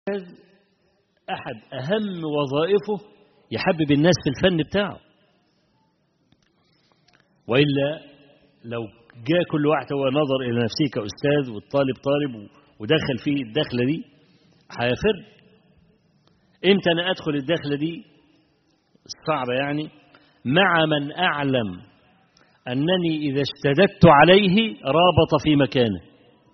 أحد أهم وظائفه يحبب الناس في الفن بتاعه وإلا لو جاء كل واحد هو نظر إلى نفسه كأستاذ والطالب طالب ودخل فيه الدخلة دي هيفر امتى أنا أدخل الدخلة دي صعبة يعني مع من أعلم أنني إذا اشتددت عليه رابط في مكانه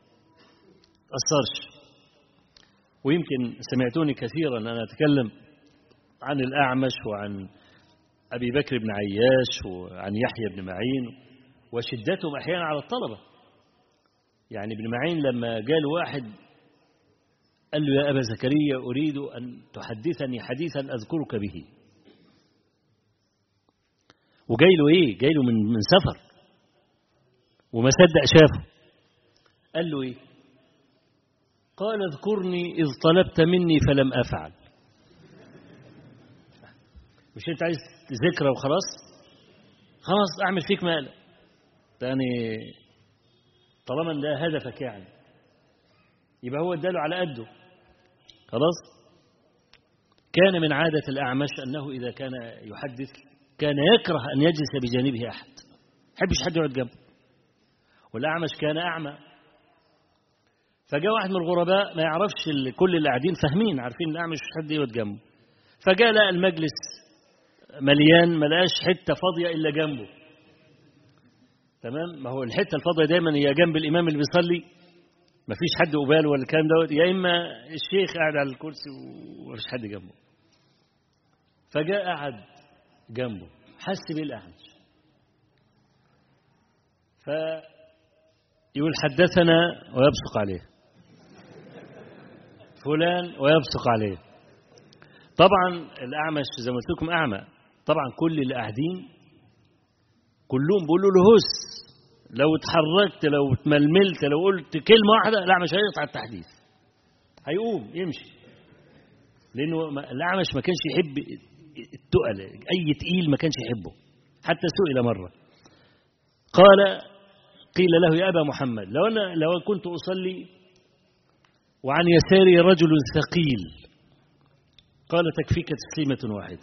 أثرش ويمكن سمعتوني كثيرا أنا أتكلم عن الأعمش وعن أبي بكر بن عياش وعن يحيى بن معين وشدتهم أحيانا على الطلبة يعني ابن معين لما جاء واحد قال له يا أبا زكريا أريد أن تحدثني حديثا أذكرك به وجاي له إيه جاي له من, من سفر وما صدق شافه قال له إيه قال اذكرني إذ طلبت مني فلم أفعل مش أنت عايز ذكرى وخلاص خلاص أعمل فيك مقلق يعني طالما ده هدفك يعني يبقى هو اداله على قده خلاص كان من عادة الأعمش أنه إذا كان يحدث كان يكره أن يجلس بجانبه أحد يحبش حد يقعد جنبه والأعمش كان أعمى فجاء واحد من الغرباء ما يعرفش كل اللي قاعدين فاهمين عارفين الأعمش مش حد يقعد جنبه فجاء لقى المجلس مليان ما لقاش حتة فاضية إلا جنبه تمام ما هو الحتة الفاضية دايما هي جنب الإمام اللي بيصلي ما فيش حد قباله ولا الكلام دوت يا إما الشيخ قاعد على الكرسي وما فيش حد جنبه فجاء قعد جنبه حس بيه الأعمش فيقول حدثنا ويبصق عليه فلان ويبصق عليه طبعا الأعمش زي ما قلت لكم أعمى طبعا كل اللي قاعدين كلهم بيقولوا له هس لو اتحركت لو اتململت لو قلت كلمة واحدة الأعمش هيقطع التحديث هيقوم يمشي لأنه الأعمش ما كانش يحب التقل أي تقيل ما كانش يحبه حتى سئل مرة قال قيل له يا أبا محمد لو أنا لو كنت أصلي وعن يساري رجل ثقيل قال تكفيك تسليمة واحدة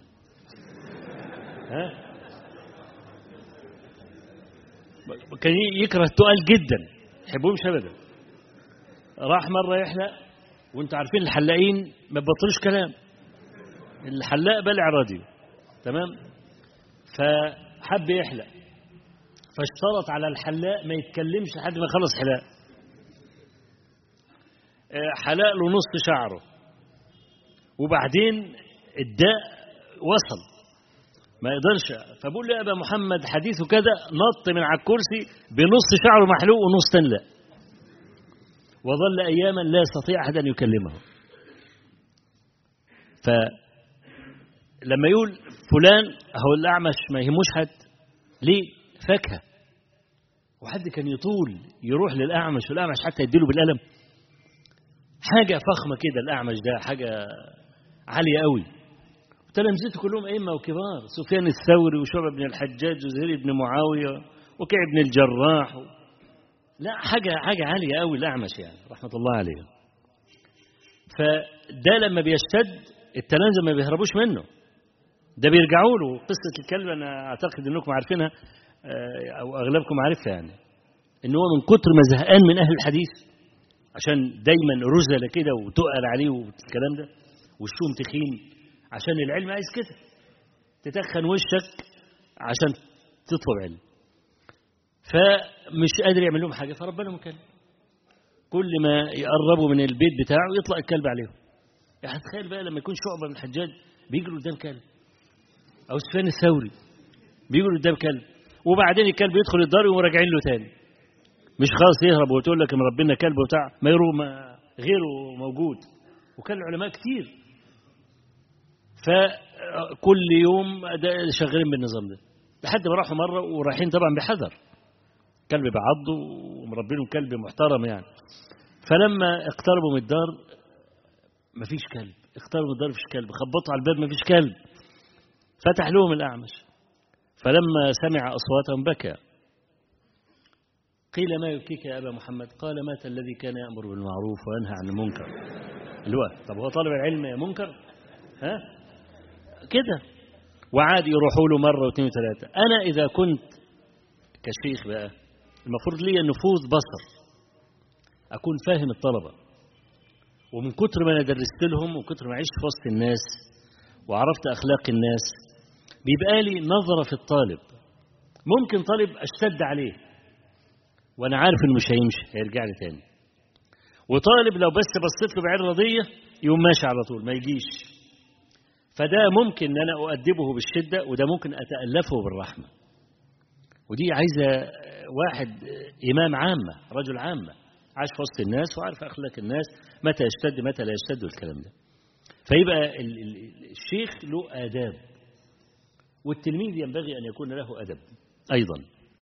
ها كان يكره التقال جدا يحبهمش ابدا راح مره يحلق وانتوا عارفين الحلاقين ما بيبطلوش كلام الحلاق بلع راديو تمام فحب يحلق فاشترط على الحلاق ما يتكلمش لحد ما يخلص حلاق حلق له نص شعره وبعدين الداء وصل ما يقدرش فبقول له يا ابا محمد حديثه كذا نط من على الكرسي بنص شعره محلوق ونص تاني لا وظل اياما لا يستطيع احد ان يكلمه فلما يقول فلان هو الاعمش ما يهموش حد ليه فاكهه وحد كان يطول يروح للاعمش والاعمش حتى يديله بالقلم حاجه فخمه كده الاعمش ده حاجه عاليه قوي تلامذته كلهم أئمة وكبار سفيان الثوري وشعبة بن الحجاج وزهير بن معاوية وكعب بن الجراح و... لا حاجة حاجة عالية قوي الأعمش يعني رحمة الله عليه فده لما بيشتد التلامذة ما بيهربوش منه ده بيرجعوا له قصة الكلب أنا أعتقد أنكم عارفينها أو أغلبكم عارفها يعني إن هو من كتر ما زهقان من أهل الحديث عشان دايما رزلة كده وتقل عليه والكلام ده وشهم تخين عشان العلم عايز كده تتخن وشك عشان تطلب علم فمش قادر يعمل لهم حاجة فربنا مكلم كل ما يقربوا من البيت بتاعه يطلع الكلب عليهم يعني تخيل بقى لما يكون شعبة من الحجاج بيجروا قدام كلب أو سفيان الثوري بيجروا قدام كلب وبعدين الكلب يدخل الدار ويقوموا راجعين له تاني مش خلاص يهرب وتقول لك مربينا كلب وبتاع ما يروح ما غيره موجود وكان العلماء كتير فكل يوم شغالين بالنظام ده لحد ما راحوا مره ورايحين طبعا بحذر كلب بعضه ومربينهم كلب محترم يعني فلما اقتربوا من الدار مفيش كلب اقتربوا من الدار مفيش كلب خبطوا على الباب مفيش كلب فتح لهم الأعمش فلما سمع أصواتهم بكى قيل ما يبكيك يا أبا محمد قال مات الذي كان يأمر بالمعروف وينهى عن المنكر اللي هو طب هو طالب العلم منكر ها كده وعادي يروحوا له مرة واثنين وثلاثة أنا إذا كنت كشيخ بقى المفروض لي نفوذ بصر أكون فاهم الطلبة ومن كتر ما أنا درست لهم وكتر ما عشت في وسط الناس وعرفت أخلاق الناس بيبقى لي نظرة في الطالب ممكن طالب أشتد عليه وأنا عارف إنه مش هيمشي هيرجع لي تاني وطالب لو بس بصيت له بعين رضية يقوم ماشي على طول ما يجيش فده ممكن ان انا اؤدبه بالشده وده ممكن اتالفه بالرحمه ودي عايزه واحد امام عامه رجل عامه عاش في وسط الناس وعارف اخلاق الناس متى يشتد متى لا يشتد والكلام ده فيبقى ال- ال- الشيخ له آداب والتلميذ ينبغي أن يكون له أدب أيضا